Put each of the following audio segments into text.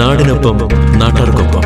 നാടിനൊപ്പം നാട്ടാർക്കൊപ്പം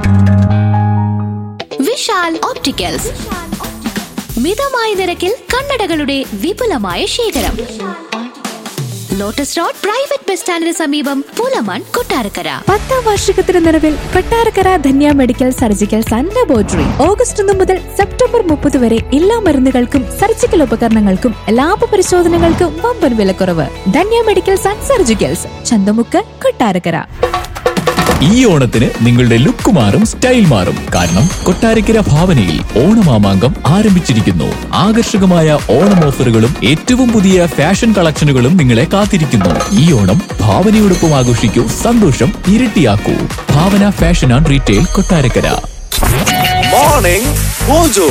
വിശാൽ ഓപ്റ്റിക്കൽസ് മിതമായ നിരക്കിൽ കണ്ണടകളുടെ വിപുലമായ ശേഖരം ലോട്ടസ് റോഡ് പ്രൈവറ്റ് ബസ് സ്റ്റാൻഡിന് സമീപം പുലമൺ കൊട്ടാരക്കര പത്താം വാർഷികത്തിന് നിലവിൽ Kottarakkara Dhanya medical surgicals and laboratory August ഒന്ന് മുതൽ സെപ്റ്റംബർ മുപ്പത് വരെ എല്ലാ മരുന്നുകൾക്കും സർജിക്കൽ ഉപകരണങ്ങൾക്കും ലാഭ പരിശോധനകൾക്കും വമ്പൻ വിലക്കുറവ് Dhanya medicals and surgicals Chanthamukku Kottarakkara ഈ ഓണത്തിന് നിങ്ങളുടെ ലുക്ക് മാറും സ്റ്റൈൽ മാറും കാരണം കൊട്ടാരക്കര ഭാവനയിൽ ഓണമാമാങ്കം ആരംഭിച്ചിരിക്കുന്നു ആകർഷകമായ ഓണം ഓഫറുകളും ഏറ്റവും പുതിയ ഫാഷൻ കളക്ഷനുകളും നിങ്ങളെ കാത്തിരിക്കുന്നു ഈ ഓണം ഭാവനയോടൊപ്പം ആഘോഷിക്കൂ സന്തോഷം ഇരട്ടിയാക്കൂ Bhavana fashion and retail Kottarakkara morning mojo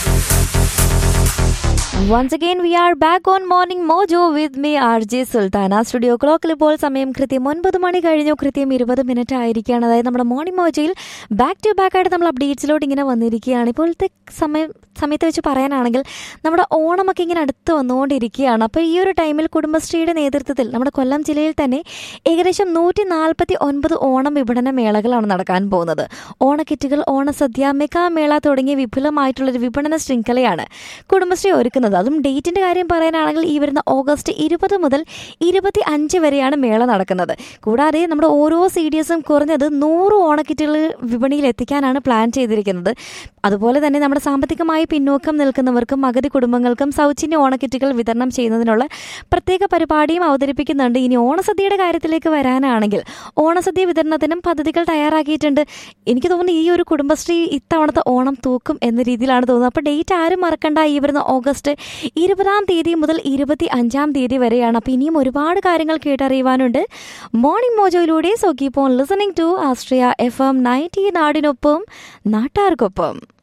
once again we are back on morning mojo with me R J Sultana studio ക്ലോക്കിൽ ഇപ്പോൾ സമയം കൃത്യം ഒൻപത് മണി കഴിഞ്ഞു കൃത്യം ഇരുപത് മിനിറ്റ് ആയിരിക്കുകയാണ് അതായത് നമ്മുടെ മോർണിംഗ് മോജോയിൽ ബാക്ക് ടു ബാക്ക് ആയിട്ട് നമ്മൾ അപ്ഡേറ്റ്സിലോട്ട് ഇങ്ങനെ വന്നിരിക്കുകയാണ് ഇപ്പോഴത്തെ സമയം സമയത്ത് വെച്ച് പറയാനാണെങ്കിൽ നമ്മുടെ ഓണമൊക്കെ ഇങ്ങനെ അടുത്ത് വന്നുകൊണ്ടിരിക്കുകയാണ് അപ്പോൾ ഈ ഒരു ടൈമിൽ കുടുംബശ്രീയുടെ നേതൃത്വത്തിൽ നമ്മുടെ കൊല്ലം ജില്ലയിൽ തന്നെ ഏകദേശം നൂറ്റി നാൽപ്പത്തി ഒൻപത് ഓണം വിപണന മേളകളാണ് നടക്കാൻ പോകുന്നത് ഓണക്കിറ്റുകൾ ഓണസദ്യ മെഗാ മേള തുടങ്ങിയ വിപുലമായിട്ടുള്ളൊരു വിപണന ശൃംഖലയാണ് കുടുംബശ്രീ ഒരുക്കുന്നത് അതും ഡേറ്റിന്റെ കാര്യം പറയാനാണെങ്കിൽ ഈ വരുന്ന ഓഗസ്റ്റ് ഇരുപത് മുതൽ ഇരുപത്തി അഞ്ച് വരെയാണ് മേള നടക്കുന്നത് കൂടാതെ നമ്മുടെ ഓരോ സി ഡി എസും കുറഞ്ഞത് നൂറ് ഓണക്കിറ്റുകൾ വിപണിയിൽ എത്തിക്കാനാണ് പ്ലാൻ ചെയ്തിരിക്കുന്നത് അതുപോലെ തന്നെ നമ്മുടെ സാമ്പത്തികമായി പിന്നോക്കം നിൽക്കുന്നവർക്കും അഗതി കുടുംബങ്ങൾക്കും സൗജന്യ ഓണക്കിറ്റുകൾ വിതരണം ചെയ്യുന്നതിനുള്ള പ്രത്യേക പരിപാടിയും അവതരിപ്പിക്കുന്നുണ്ട് ഇനി ഓണസദ്യയുടെ കാര്യത്തിലേക്ക് വരാനാണെങ്കിൽ ഓണസദ്യ വിതരണത്തിനും പദ്ധതികൾ തയ്യാറാക്കിയിട്ടുണ്ട് എനിക്ക് തോന്നുന്നു ഈ ഒരു കുടുംബശ്രീ ഇത്തവണത്തെ ഓണം തൂക്കും എന്ന രീതിയിലാണ് തോന്നുന്നത് അപ്പോൾ ഡേറ്റ് ആരും മറക്കണ്ട ഈ വരുന്ന ഓഗസ്റ്റ് ഇരുപതാം തീയതി മുതൽ ഇരുപത്തി അഞ്ചാം തീയതി വരെയാണ് അപ്പോൾ ഇനിയും ഒരുപാട് കാര്യങ്ങൾ കേട്ടറിയുവാനുണ്ട് മോർണിംഗ് മോജോയിലൂടെ so keep on listening to Astria F M ninety നാടിനൊപ്പം നാട്ടാർക്കൊപ്പം